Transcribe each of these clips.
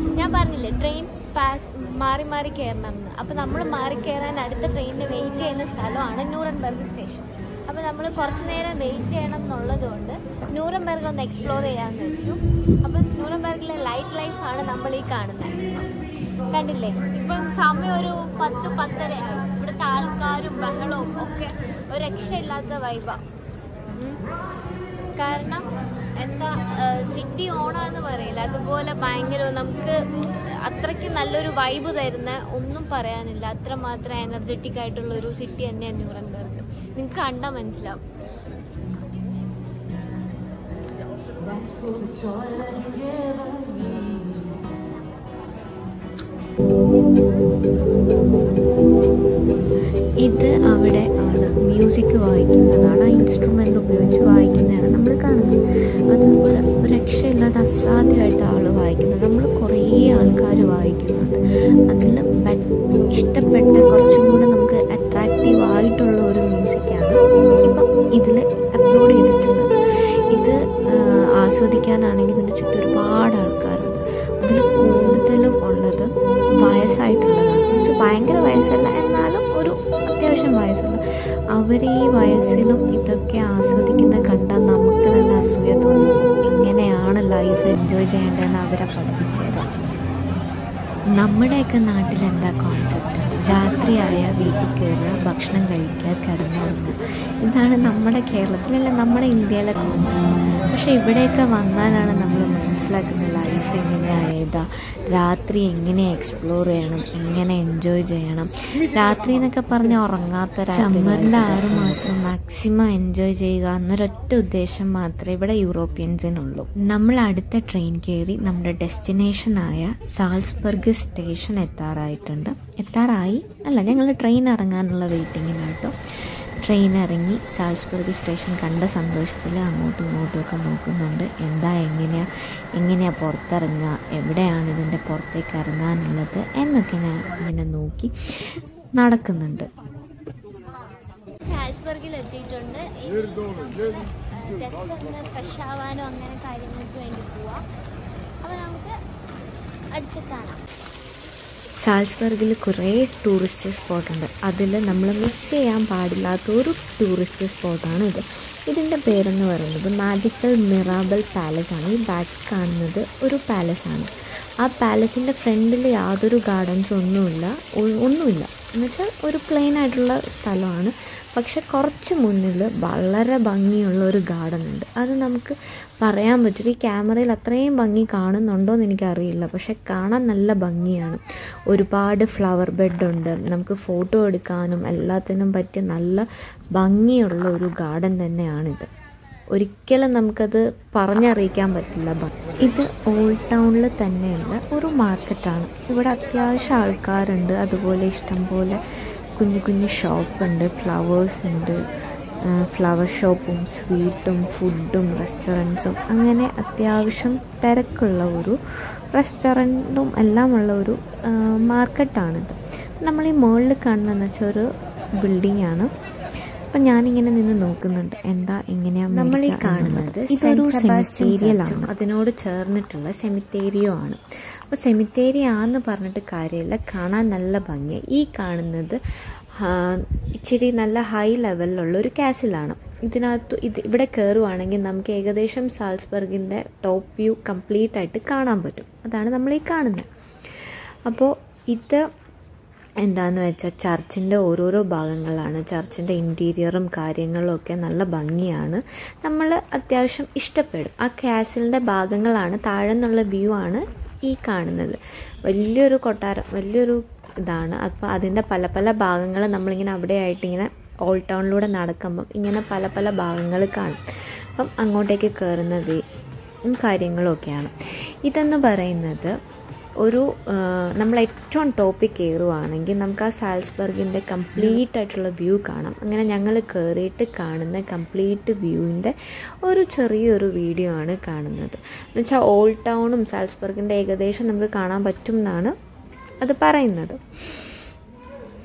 ഞാൻ പറഞ്ഞില്ലേ train pass മാറി മാറി കയറണം എന്ന് അപ്പോൾ നമ്മൾ മാറി കയറാൻ അടുത്ത ട്രെയിനിന് വെയിറ്റ് ചെയ്യുന്ന സ്ഥലമാണ് ന്യൂറൻബർഗ് സ്റ്റേഷൻ അപ്പോൾ നമ്മൾ കുറച്ച് നേരം വെയിറ്റ് ചെയ്യണം എന്നുള്ളത് കൊണ്ട് ന്യൂറംബർഗ് ഒന്ന് എക്സ്പ്ലോർ ചെയ്യാമെന്ന് വെച്ചു അപ്പോൾ ന്യൂറംബർഗിലെ ലൈറ്റ് ലൈഫാണ് നമ്മൾ ഈ കാണുന്നത് കണ്ടില്ലേ ഇപ്പം സമയം ഒരു പത്ത് പത്തരയാണ് ഇവിടുത്തെ ആൾക്കാരും ബഹളവും ഒക്കെ ഒരു രക്ഷയില്ലാത്ത വൈബാണ് കാരണം എന്താ സിറ്റി ഓണാന്ന് പറയില്ല അതുപോലെ ഭയങ്കര നമുക്ക് അത്രയ്ക്ക് നല്ലൊരു വൈബ് തരുന്ന ഒന്നും പറയാനില്ല അത്രമാത്രം എനർജറ്റിക് ആയിട്ടുള്ള ഒരു സിറ്റി തന്നെയാണ് ന്യൂറംബർഗ് നിങ്ങൾക്ക് കണ്ടാൽ മനസ്സിലാവും ഇത് അവിടെ ആണ് മ്യൂസിക് വായിക്കുന്നതാണ് ആ ഇൻസ്ട്രുമെൻ്റ് ഉപയോഗിച്ച് വായിക്കുന്നതാണ് നമ്മൾ കാണുന്നത് അത് ഒരു ഒരു രക്ഷയില്ലാതെ അസാധ്യമായിട്ട് ആൾ വായിക്കുന്നത് നമ്മൾ കുറേ ആൾക്കാർ വായിക്കുന്നുണ്ട് അതിൽ ഇഷ്ടപ്പെട്ട കുറച്ചും കൂടെ നമുക്ക് അട്രാക്റ്റീവ് ആയിട്ടുള്ള ഒരു മ്യൂസിക്കാണ് ഇപ്പം ഇതിൽ അപ്ലോഡ് ചെയ്തിട്ടുള്ളത് ഇത് ആ, ആസ്വദിക്കാനാണെങ്കിൽ ഇതിൻ്റെ ചുറ്റും ഒരുപാട് ആൾക്കാരുണ്ട് അതിൽ കൂടുതലും ഉള്ളത് വയസ്സായിട്ടുള്ളതാണ് പക്ഷെ ഭയങ്കര വയസ്സല്ല എന്നാലും ഒരു അത്യാവശ്യം വയസ്സുള്ള അവർ ഈ വയസ്സിലും ഇതൊക്കെ ആസ്വദിക്കുന്ന കണ്ടാൽ നമുക്ക് തന്നെ അസൂയ തോന്നും എങ്ങനെയാണ് ലൈഫ് എൻജോയ് ചെയ്യേണ്ടതെന്ന് അവരെ പഠിപ്പിച്ചു തരാം നമ്മുടെയൊക്കെ നാട്ടിൽ എന്താ കോൺസെപ്റ്റ് രാത്രിയായ വീട്ടിൽ കയറുക ഭക്ഷണം കഴിക്കുക കിടന്നുറങ്ങുക ഇതാണ് നമ്മുടെ കേരളത്തിലല്ല നമ്മുടെ ഇന്ത്യയിലെ കോൺസെപ്റ്റ് പക്ഷെ ഇവിടെയൊക്കെ വന്നാലാണ് നമ്മൾ മനസ്സിലാക്കുന്ന ലൈഫ് എങ്ങനെയായതാ രാത്രി എങ്ങനെ എക്സ്പ്ലോർ ചെയ്യണം എങ്ങനെ എൻജോയ് ചെയ്യണം രാത്രി എന്നൊക്കെ പറഞ്ഞ് ഉറങ്ങാത്ത സമ്മറിൻ്റെ ആറ് മാസം മാക്സിമം എൻജോയ് ചെയ്യുക എന്നൊരൊറ്റ ഉദ്ദേശം മാത്രമേ ഇവിടെ യൂറോപ്യൻസിനുള്ളൂ നമ്മൾ അടുത്ത ട്രെയിൻ കയറി നമ്മുടെ ഡെസ്റ്റിനേഷനായ സാൾസ്ബർഗ് സ്റ്റേഷൻ എത്താറായിട്ടുണ്ട് എത്താറായി അല്ല ഞങ്ങൾ ട്രെയിൻ ഇറങ്ങാനുള്ള വെയിറ്റിങ്ങിനാട്ടോ ട്രെയിൻ ഇറങ്ങി സാൾസ്ബർഗ് സ്റ്റേഷൻ കണ്ട സന്തോഷത്തിൽ അങ്ങോട്ടും ഇങ്ങോട്ടും ഒക്കെ നോക്കുന്നുണ്ട് എന്താ എങ്ങനെയാ എങ്ങനെയാ പുറത്തിറങ്ങുക എവിടെയാണ് ഇതിൻ്റെ പുറത്തേക്ക് ഇറങ്ങാനുള്ളത് എന്നൊക്കെ ഞാൻ ഇങ്ങനെ നോക്കി നടക്കുന്നുണ്ട് സാൽസ്ബർഗിൽ എത്തിയിട്ടുണ്ട് ഇനി നമ്മള്, ഏഹ്, ജസ്റ്റ് ഒന്ന് ഫ്രഷ് ആവാനോ അങ്ങനെ കാര്യങ്ങൾക്ക് വേണ്ടി പോവാം അപ്പോൾ നമുക്ക് അടുത്ത് കാണാം സാൽസ്ബർഗിൽ കുറേ ടൂറിസ്റ്റ് സ്പോട്ടുണ്ട് അതിൽ നമ്മൾ മിസ് ചെയ്യാൻ പാടില്ലാത്ത ഒരു ടൂറിസ്റ്റ് സ്പോട്ടാണ് ഇത് ഇതിൻ്റെ പേരെന്ന് പറയുന്നത് മാജിക്കൽ മിറാബൽ പാലസ് ആണ് ഈ ബാക്ക് കാണുന്നത് ഒരു പാലസ് ആണ് ആ പാലസിൻ്റെ ഫ്രണ്ടിൽ യാതൊരു ഗാർഡൻസും ഒന്നുമില്ല ഒ- ഒന്നുമില്ല എന്നുവെച്ചാൽ ഒരു പ്ലെയിൻ ആയിട്ടുള്ള സ്ഥലമാണ് പക്ഷെ കുറച്ച് മുന്നിൽ വളരെ ഭംഗിയുള്ള ഒരു ഗാർഡൻ ഉണ്ട് അത് നമുക്ക് പറയാൻ പറ്റും ഈ ക്യാമറയിൽ അത്രയും ഭംഗി കാണുന്നുണ്ടോ എന്ന് എനിക്കറിയില്ല പക്ഷെ കാണാൻ നല്ല ഭംഗിയാണ് ഒരുപാട് ഫ്ലവർ ബെഡ് ഉണ്ട് നമുക്ക് ഫോട്ടോ എടുക്കാനും എല്ലാത്തിനും പറ്റിയ നല്ല ഭംഗിയുള്ള ഒരു ഗാർഡൻ തന്നെയാണിത് ഒരിക്കലും നമുക്കത് പറഞ്ഞറിയിക്കാൻ പറ്റില്ല ഭ- ഇത് ഓൾഡ് ടൗണിൽ തന്നെയുള്ള ഒരു മാർക്കറ്റാണ് ഇവിടെ അത്യാവശ്യം ആൾക്കാരുണ്ട് അതുപോലെ ഇഷ്ടംപോലെ കുഞ്ഞു കുഞ്ഞു ഷോപ്പുണ്ട് ഫ്ലവേഴ്സ് ഉണ്ട് ഫ്ലവർ ഷോപ്പും സ്വീറ്റും ഫുഡും റെസ്റ്റോറൻറ്റ്സും അങ്ങനെ അത്യാവശ്യം തിരക്കുള്ള ഒരു റെസ്റ്റോറൻറ്റും എല്ലാമുള്ള ഒരു ആ, മാർക്കറ്റാണിത് നമ്മൾ ഈ മുകളിൽ കാണുന്നതെന്ന് വെച്ചാൽ ഒരു ബിൽഡിംഗ് ആണ് അപ്പം ഞാനിങ്ങനെ നിന്ന് നോക്കുന്നുണ്ട് എന്താ എങ്ങനെയാ നമ്മൾ ഈ കാണുന്നത് ഇതൊരു സെമിത്തേരിയലാണ് അതിനോട് ചേർന്നിട്ടുള്ള സെമിത്തേരിയോ ആണ് അപ്പോൾ സെമിത്തേരി ആന്ന് പറഞ്ഞിട്ട് കാര്യമില്ല കാണാൻ നല്ല ഭംഗിയാണ് ഈ കാണുന്നത് ആ, ഇച്ചിരി നല്ല ഹൈ ലെവലിലുള്ള ഒരു കാസിലാണ് ഇതിനകത്ത് ഇത് ഇവിടെ കയറുവാണെങ്കിൽ നമുക്ക് ഏകദേശം സാൽസ്ബർഗിൻ്റെ ടോപ്പ് വ്യൂ കംപ്ലീറ്റ് ആയിട്ട് കാണാൻ പറ്റും അതാണ് നമ്മൾ ഈ കാണുന്നത് അപ്പോൾ ഇത് എന്താന്ന് വെച്ചാൽ ചർച്ചിൻ്റെ ഓരോരോ ഭാഗങ്ങളാണ് ചർച്ചിൻ്റെ ഇൻറ്റീരിയറും കാര്യങ്ങളും ഒക്കെ നല്ല ഭംഗിയാണ് നമ്മൾ അത്യാവശ്യം ഇഷ്ടപ്പെടും ആ കാസിലിൻ്റെ ഭാഗങ്ങളാണ് താഴെ നിന്നുള്ള വ്യൂ ആണ് ഈ കാണുന്നത് വലിയൊരു കൊട്ടാരം വലിയൊരു ഇതാണ് അപ്പോൾ അതിൻ്റെ പല പല ഭാഗങ്ങൾ നമ്മളിങ്ങനെ അവിടെ ആയിട്ട് ഇങ്ങനെ ഓൾഡ് ടൗണിലൂടെ നടക്കുമ്പം ഇങ്ങനെ പല പല ഭാഗങ്ങൾ കാണും അപ്പം അങ്ങോട്ടേക്ക് കയറുന്ന വേ കാര്യങ്ങളൊക്കെയാണ് ഇതെന്ന് പറയുന്നത് ഒരു ആ, നമ്മൾ ഏറ്റവും ടോപ്പിൽ കയറുവാണെങ്കിൽ നമുക്ക് ആ സാൽസ്ബർഗിൻ്റെ കംപ്ലീറ്റ് ആയിട്ടുള്ള വ്യൂ കാണാം അങ്ങനെ ഞങ്ങൾ കയറിയിട്ട് കാണുന്ന കംപ്ലീറ്റ് വ്യൂവിൻ്റെ ഒരു ചെറിയൊരു വീഡിയോ ആണ് കാണുന്നത് എന്നുവെച്ചാൽ ഓൾഡ് ടൗണും സാൽസ്ബർഗിൻ്റെ ഏകദേശം നമുക്ക് കാണാൻ പറ്റും എന്നാണ് അത് പറയുന്നത്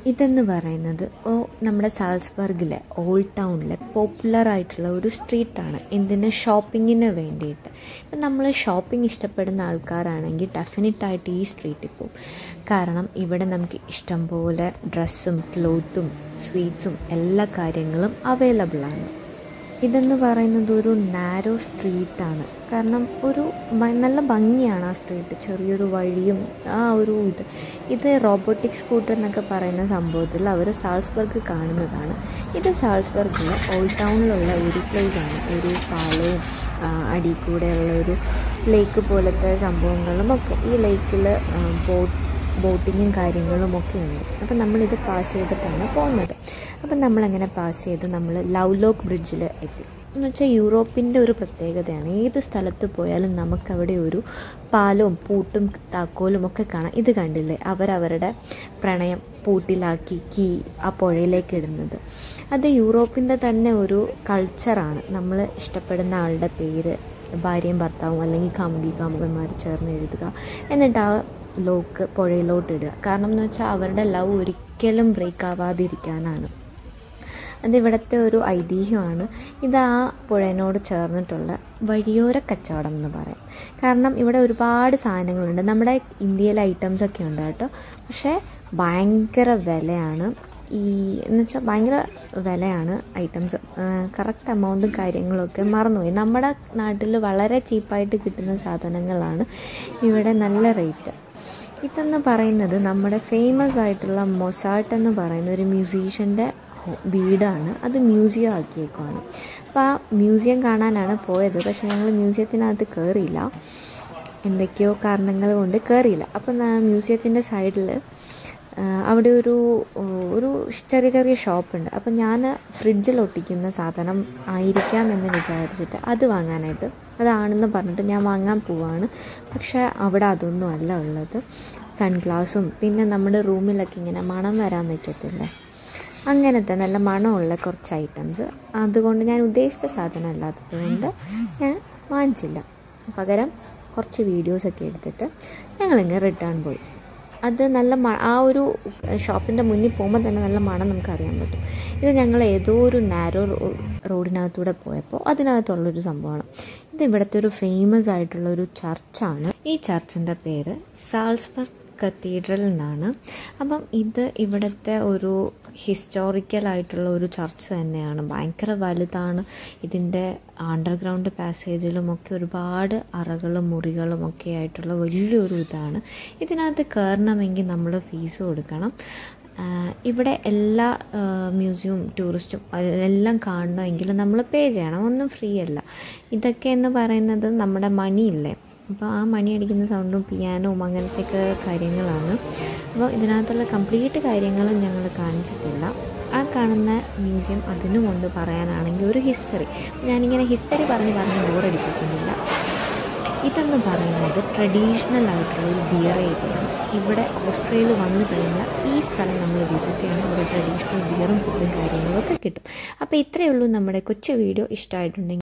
ഇതെന്ന് പറയുന്നത് ഓ നമ്മുടെ സാൾസ്ബർഗിലെ ഓൾഡ് ടൗണിലെ പോപ്പുലർ ആയിട്ടുള്ള ഒരു സ്ട്രീറ്റാണ് എന്തിന് ഷോപ്പിങ്ങിന് വേണ്ടിയിട്ട് ഇപ്പം നമ്മൾ ഷോപ്പിംഗ് ഇഷ്ടപ്പെടുന്ന ആൾക്കാരാണെങ്കിൽ ഡെഫിനറ്റായിട്ട് ഈ സ്ട്രീറ്റിൽ പോകും കാരണം ഇവിടെ നമുക്ക് ഇഷ്ടംപോലെ ഡ്രസ്സും ക്ലോത്തും സ്വീറ്റ്സും എല്ലാ കാര്യങ്ങളും അവൈലബിൾ ആണ് ഇതെന്ന് പറയുന്നത് ഒരു നാരോ സ്ട്രീറ്റാണ് കാരണം ഒരു ഭ- നല്ല ഭംഗിയാണ് ആ സ്ട്രീറ്റ് ചെറിയൊരു വഴിയും ആ ഒരു ഇത് ഇത് റോബോട്ടിക് സ്കൂട്ടർ എന്നൊക്കെ പറയുന്ന സംഭവത്തിൽ അവർ സാൾസ്ബർഗ് കാണുന്നതാണ് ഇത് സാൾസ്ബർഗിലെ ഓൾഡ് ടൗണിലുള്ള ഒരു place ആണ് ഒരു പാലവും ആ, അടിയിൽ കൂടെയുള്ള ഒരു ലേക്ക് പോലത്തെ സംഭവങ്ങളും ഒക്കെ ഈ ലേക്കിൽ ബോട്ട് ബോട്ടിങ്ങും കാര്യങ്ങളും ഒക്കെ ഉണ്ട് അപ്പം നമ്മളിത് പാസ് ചെയ്തിട്ടാണ് പോകുന്നത് അപ്പം നമ്മളങ്ങനെ പാസ് ചെയ്ത് നമ്മൾ ലവ് ലോക്ക് ബ്രിഡ്ജിൽ എത്തി എന്ന് വെച്ചാൽ യൂറോപ്പിൻ്റെ ഒരു പ്രത്യേകതയാണ് ഏത് സ്ഥലത്ത് പോയാലും നമുക്കവിടെ ഒരു പാലവും പൂട്ടും താക്കോലും ഒക്കെ കാണാം ഇത് കണ്ടില്ലേ അവരവരുടെ പ്രണയം പൂട്ടിലാക്കി കീ ആ പുഴയിലേക്ക് ഇടുന്നത് അത് യൂറോപ്പിൻ്റെ തന്നെ ഒരു കൾച്ചറാണ് നമ്മൾ ഇഷ്ടപ്പെടുന്ന ആളുടെ പേര് ഭാര്യയും ഭർത്താവും അല്ലെങ്കിൽ കാമുകി കാമുകന്മാർ ചേർന്ന് എഴുതുക എന്നിട്ട് ആ ലോക്ക് പുഴയിലോട്ട് ഇടുക കാരണം എന്ന് വെച്ചാൽ അവരുടെ ലവ് ഒരിക്കലും ബ്രേക്ക് ആവാതിരിക്കാനാണ് അത് ഇവിടുത്തെ ഒരു ഐതിഹ്യമാണ് ഇത് ആ പുഴയോട് ചേർന്നിട്ടുള്ള വഴിയോര കച്ചവടം എന്ന് പറയും കാരണം ഇവിടെ ഒരുപാട് സാധനങ്ങളുണ്ട് നമ്മുടെ ഇന്ത്യയിലെ ഐറ്റംസ് ഒക്കെ ഉണ്ട് കേട്ടോ പക്ഷേ ഭയങ്കര വിലയാണ് ഈ എന്ന് വെച്ചാൽ ഭയങ്കര വിലയാണ് ഐറ്റംസ് കറക്റ്റ് എമൗണ്ടും കാര്യങ്ങളൊക്കെ മറന്നുപോയി നമ്മുടെ നാട്ടിൽ വളരെ ചീപ്പായിട്ട് കിട്ടുന്ന സാധനങ്ങളാണ് ഇവിടെ നല്ല റേറ്റ് ഇതെന്ന് പറയുന്നത് നമ്മുടെ ഫേമസ് ആയിട്ടുള്ള മൊസാട്ട് എന്ന് പറയുന്ന ഒരു മ്യൂസീഷ്യൻ്റെ വീടാണ് അത് മ്യൂസിയം ആക്കിയേക്കുവാണ് അപ്പോൾ ആ മ്യൂസിയം കാണാനാണ് പോയത് പക്ഷേ ഞങ്ങൾ മ്യൂസിയത്തിനകത്ത് കയറിയില്ല എന്തൊക്കെയോ കാരണങ്ങൾ കൊണ്ട് കയറിയില്ല അപ്പം മ്യൂസിയത്തിൻ്റെ സൈഡിൽ അവിടെ ഒരു ഒരു ചെറിയ ചെറിയ ഷോപ്പുണ്ട് അപ്പം ഞാൻ ഫ്രിഡ്ജിൽ ഒട്ടിക്കുന്ന സാധനം ആയിരിക്കാം എന്ന് വിചാരിച്ചിട്ട് അത് വാങ്ങാനായിട്ട് അതാണെന്ന് പറഞ്ഞിട്ട് ഞാൻ വാങ്ങാൻ പോവാണ് പക്ഷേ അവിടെ അതൊന്നും അല്ല ഉള്ളത് സൺഗ്ലാസും പിന്നെ നമ്മുടെ റൂമിലൊക്കെ ഇങ്ങനെ മണം വരാൻ പറ്റത്തില്ലേ അങ്ങനത്തെ നല്ല മണമുള്ള കുറച്ച് ഐറ്റംസ് അതുകൊണ്ട് ഞാൻ ഉദ്ദേശിച്ച സാധനം അല്ലാത്തത് കൊണ്ട് ഞാൻ വാങ്ങിച്ചില്ല പകരം കുറച്ച് വീഡിയോസൊക്കെ എടുത്തിട്ട് ഞങ്ങളിങ്ങ് റിട്ടേൺ പോയി അത് നല്ല മ ആ ഒരു ഷോപ്പിൻ്റെ മുന്നിൽ പോകുമ്പോൾ തന്നെ നല്ല മണം നമുക്ക് അറിയാൻ പറ്റും ഇത് ഞങ്ങൾ ഏതോ ഒരു നാരോ റോഡിനകത്തൂടെ പോയപ്പോൾ അതിനകത്തുള്ളൊരു സംഭവമാണ് ഇത് ഇവിടുത്തെ ഒരു ഫേമസ് ആയിട്ടുള്ള ഒരു ചർച്ചാണ് ഈ ചർച്ചിൻ്റെ പേര് സാൾസ്ബർഗ് കത്തീഡ്രൽ എന്നാണ് അപ്പം ഇത് ഇവിടുത്തെ ഒരു ഹിസ്റ്റോറിക്കൽ ആയിട്ടുള്ള ഒരു ചർച്ച് തന്നെയാണ് ഭയങ്കര വലുതാണ് ഇതിൻ്റെ അണ്ടർഗ്രൗണ്ട് പാസേജിലും ഒക്കെ ഒരുപാട് അറകളും മുറികളും ഒക്കെ ആയിട്ടുള്ള വലിയൊരു ഇതാണ് ഇതിനകത്ത് കയറണമെങ്കിൽ നമ്മൾ ഫീസ് കൊടുക്കണം ആഹ് ഇവിടെ എല്ലാ മ്യൂസിയവും ടൂറിസ്റ്റും എല്ലാം കാണണമെങ്കിൽ നമ്മൾ പേ ചെയ്യണം ഒന്നും ഫ്രീ അല്ല ഇതൊക്കെ എന്ന് പറയുന്നത് നമ്മുടെ മണിയില്ലേ അപ്പോൾ ആ മണി അടിക്കുന്ന സൗണ്ടും പിയാനോവും അങ്ങനത്തെയൊക്കെ കാര്യങ്ങളാണ് അപ്പോൾ ഇതിനകത്തുള്ള കംപ്ലീറ്റ് കാര്യങ്ങളും ഞങ്ങൾ കാണിച്ചിട്ടില്ല ആ കാണുന്ന മ്യൂസിയം അതിനും കൊണ്ട് പറയാനാണെങ്കിൽ ഒരു ഹിസ്റ്ററി ഞാനിങ്ങനെ ഹിസ്റ്ററി പറഞ്ഞ് പറഞ്ഞ് ബോറടിപ്പിക്കുന്നില്ല ഇതെന്ന് പറയുന്നത് ട്രഡീഷണൽ ആയിട്ടുള്ള ഒരു ബിയർ ഏരിയയാണ് ഇവിടെ ഓസ്ട്രേലിയ വന്നു കഴിഞ്ഞാൽ ഈ സ്ഥലം നമ്മൾ വിസിറ്റ് ചെയ്യണം ഇവിടെ ട്രഡീഷണൽ ബിയറും ഫുഡും കാര്യങ്ങളും ഒക്കെ കിട്ടും അപ്പോൾ ഇത്രയേ ഉള്ളൂ നമ്മുടെ കൊച്ചു വീഡിയോ ഇഷ്ടമായിട്ടുണ്ടെങ്കിൽ